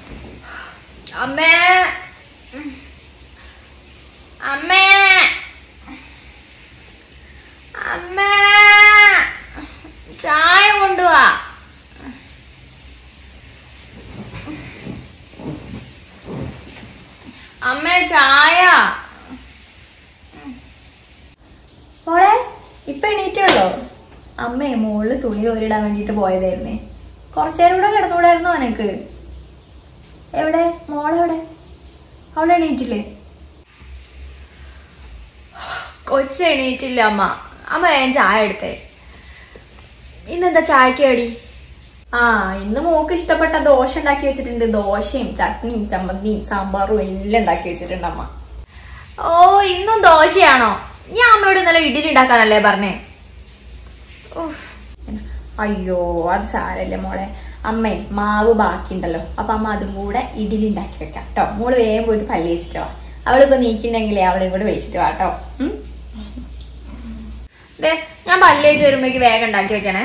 അമ്മേ അമ്മേ അമ്മേ ചായ കൊണ്ടുവാ അമ്മേ ചായ മോളെ ഇപ്പൊ എണീറ്റുള്ളോ അമ്മേ മോളില് തുണി തോരിടാൻ വേണ്ടിട്ട് പോയതായിരുന്നേ കുറച്ചേരം കൂടെ കിടന്നുകൂടായിരുന്നോ നിനക്ക് എവിടെ മോളെവിടെ അവളെ എണീറ്റില്ലേ കൊച്ചു എണീറ്റില്ല അമ്മ അമ്മ വേഗം ചായ എടുത്തേ ഇന്നെന്താ ചായക്ക് കടി ആ ഇന്ന് മോക്ക് ഇഷ്ടപ്പെട്ട ദോശ ഉണ്ടാക്കി വെച്ചിട്ടുണ്ട് ദോശയും ചട്നിയും ചമ്മന്തിയും സാമ്പാറും എല്ലാം ഉണ്ടാക്കി വെച്ചിട്ടുണ്ട് അമ്മ ഓ ഇന്നും ദോശയാണോ ഞാൻ അമ്മയോട് ഇന്നലെ ഇഡ്ഡലി ഉണ്ടാക്കാനല്ലേ പറഞ്ഞേ ഉഫ്. അയ്യോ അത് സാരല്ലേ മോളെ അമ്മേ മാവ് ബാക്കിയുണ്ടല്ലോ അപ്പൊ അമ്മ അതും കൂടെ ഇഡലി ഉണ്ടാക്കി വെക്കാം കേട്ടോ മോള് വേഗം പോയിട്ട് പല്ലി വെച്ചിട്ട് വാ അവളിപ്പോ നീക്കിണ്ടെങ്കിലേ അവളെ ഇവിടെ വിളിച്ചിട്ട് വാ കേട്ടോ ഉം? ദേ ഞാൻ പല്ലേച്ച് വരുമ്പോഴേക്ക് വേഗം ഉണ്ടാക്കി വെക്കണേ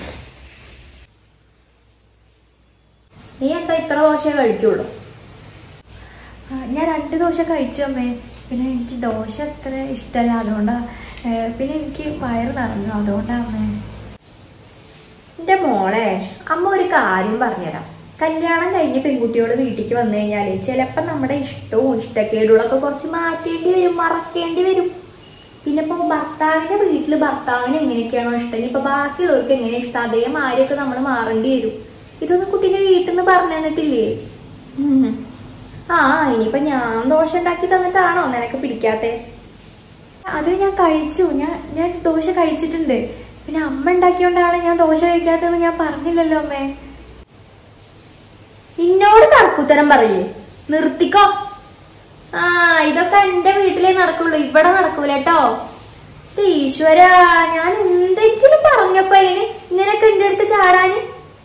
നീ എന്താ ഇത്ര ദോശ കഴിക്കുള്ളൂ ആ, ഞാൻ രണ്ട് ദോശ കഴിച്ചു അമ്മേ പിന്നെ എനിക്ക് ദോശ അത്ര ഇഷ്ടമല്ല അതുകൊണ്ടാ ഏ, പിന്നെ എനിക്ക് വയറ് നിറഞ്ഞു അതുകൊണ്ടാ അമ്മേ എന്റെ മോളെ അമ്മ ഒരു കാര്യം പറഞ്ഞുതരാം കല്യാണം കഴിഞ്ഞ് പെൺകുട്ടിയോട് വീട്ടിലേക്ക് വന്നു കഴിഞ്ഞാല് ചിലപ്പോ നമ്മുടെ ഇഷ്ടവും ഇഷ്ടക്കേടുകളൊക്കെ കുറച്ച് മാറ്റേണ്ടി വരും മറക്കേണ്ടി വരും പിന്നെ ഇപ്പൊ ഭർത്താവിന്റെ വീട്ടില് ഭർത്താവിന് എങ്ങനെയൊക്കെയാണോ ഇഷ്ടം ഇപ്പൊ ബാക്കിയുള്ളവർക്ക് എങ്ങനെ ഇഷ്ടം അതേമാതിരിയൊക്കെ നമ്മൾ മാറേണ്ടി വരും ഇതൊന്നും കുട്ടീന്റെ വീട്ടിൽ നിന്ന് പറഞ്ഞു തന്നിട്ടില്ലേ ഉം. ആ ഇനിയിപ്പൊ ഞാൻ ദോശ ഉണ്ടാക്കി തന്നിട്ടാണോ നിനക്ക് പിടിക്കാത്തെ അത് ഞാൻ കഴിച്ചു ഞാൻ ഞാൻ ദോശ കഴിച്ചിട്ടുണ്ട് പിന്നെ അമ്മ ഉണ്ടാക്കിയോണ്ടാണ് ഞാൻ ദോശ കഴിക്കാത്തതെന്ന് ഞാൻ പറഞ്ഞില്ലല്ലോ അമ്മേ നിന്നോട് തർക്കുത്തരം പറയേ നിർത്തിക്കോ ആ ഇതൊക്കെ എന്റെ വീട്ടിലേ നടക്കുള്ളൂ ഇവിടെ നടക്കൂല കേട്ടോ ഈശ്വര ഞാൻ എന്തെങ്കിലും പറഞ്ഞപ്പോ അതിന് ഇങ്ങനൊക്കെ എന്റെ അടുത്ത് ചാടാന്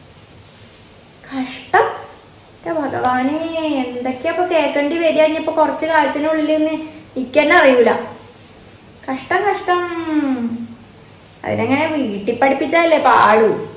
കഷ്ടം എന്റെ ഭഗവാനെ എന്തൊക്കെയാ ഇപ്പൊ കേൾക്കേണ്ടി വരിക ഇനിയിപ്പൊ കുറച്ച് കാലത്തിനുള്ളിൽ നിന്ന് ഇക്കന്നെ അറിയൂല കഷ്ടം കഷ്ടം അതിനെങ്ങനെ വീട്ടിൽ പഠിപ്പിച്ചാലേ പാടൂ